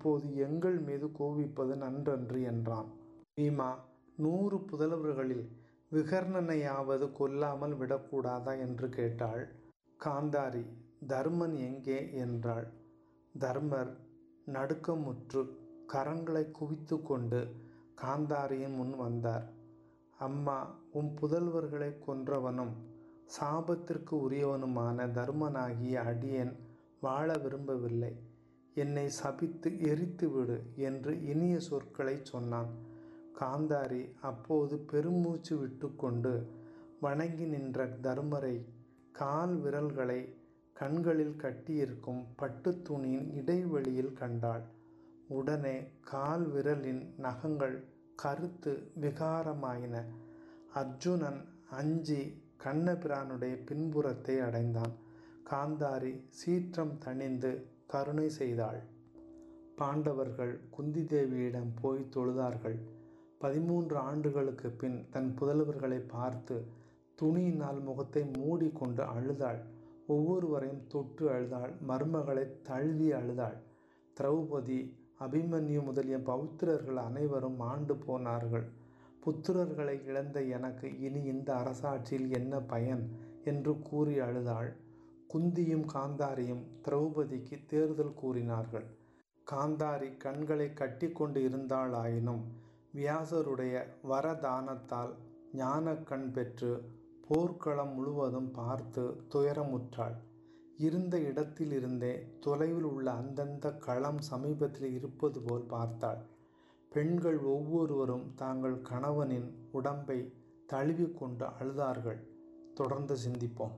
இப்போது எங்கள் மீது கோபிப்பது நன்றன்று என்றான் பீமா நூறு புதல்வர்களில் விகர்ணனையாவது கொல்லாமல் விடக்கூடாதா என்று கேட்டாள் காந்தாரி தர்மன் எங்கே என்றாள் தர்மர் நடுக்கமுற்று கரங்களை குவித்து கொண்டு காந்தாரியின் முன் வந்தார் அம்மா உம் புதல்வர்களை கொன்றவனும் சாபத்திற்கு உரியவனுமான தர்மனாகிய அடியேன் வாழ விரும்பவில்லை என்னை சபித்து எரித்து விடு என்று இனிய சொற்களை சொன்னான் காந்தாரி அப்போது பெருமூச்சு விட்டுக்கொண்டு வணங்கி நின்ற தர்மரை கால் விரல்களை கண்களில் கட்டியிருக்கும் பட்டுத் துணியின் இடைவெளியில் கண்டாள் உடனே கால் விரலின் நகங்கள் கருத்து விகாரமாயின அர்ஜுனன் அஞ்சி கண்ணபிரானுடைய பின்புறத்தை அடைந்தான் காந்தாரி சீற்றம் தணிந்து கருணை செய்தாள் பாண்டவர்கள் குந்தி தேவியிடம் போய் தொழுதார்கள் பதிமூன்று ஆண்டுகளுக்கு பின் தன் புதல்வர்களை பார்த்து துணியினால் முகத்தை மூடிக்கொண்டு அழுதாள் ஒவ்வொருவரையும் தொட்டு அழுதாள் மருமகளை தழுவி அழுதாள் திரௌபதி அபிமன்யு முதலிய பௌத்திரர்கள் அனைவரும் ஆண்டு போனார்கள் புத்திரர்களை இழந்த எனக்கு இனி இந்த அரசாட்சியில் என்ன பயன் என்று கூறி அழுதாள் குந்தியும் காந்தாரியும் திரௌபதிக்கு தேர்தல் கூறினார்கள் காந்தாரி கண்களை கட்டி கொண்டு இருந்தாளாயினும் வியாசருடைய வரதானத்தால் ஞானக்கண் பெற்று போர்க்களம் முழுவதும் பார்த்து துயரமுற்றாள் இருந்த இடத்திலிருந்தே தொலைவில் உள்ள அந்தந்த களம் சமீபத்தில் இருப்பது போல் பார்த்தாள் பெண்கள் ஒவ்வொருவரும் தாங்கள் கணவனின் உடம்பை தழுவிக்கொண்டு அழுதார்கள் தொடர்ந்து சிந்திப்போம்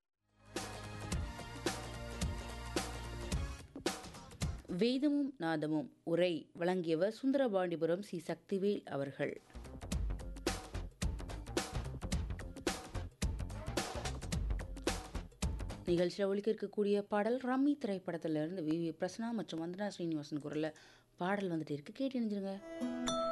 வேதமும் நாதமும் உரை வழங்கியவர் சுந்தரபாண்டிபுரம் சி சக்திவேல் அவர்கள் நிகழ்ச்சியில் ஒழிக்க இருக்கக்கூடிய பாடல் ரம்மி திரைப்படத்திலிருந்து வி வி பிரசன்னா மற்றும் வந்தனா ஸ்ரீனிவாசன் குரலில் பாடல் வந்துட்டு இருக்கு கேட்டு இணைஞ்சிருங்க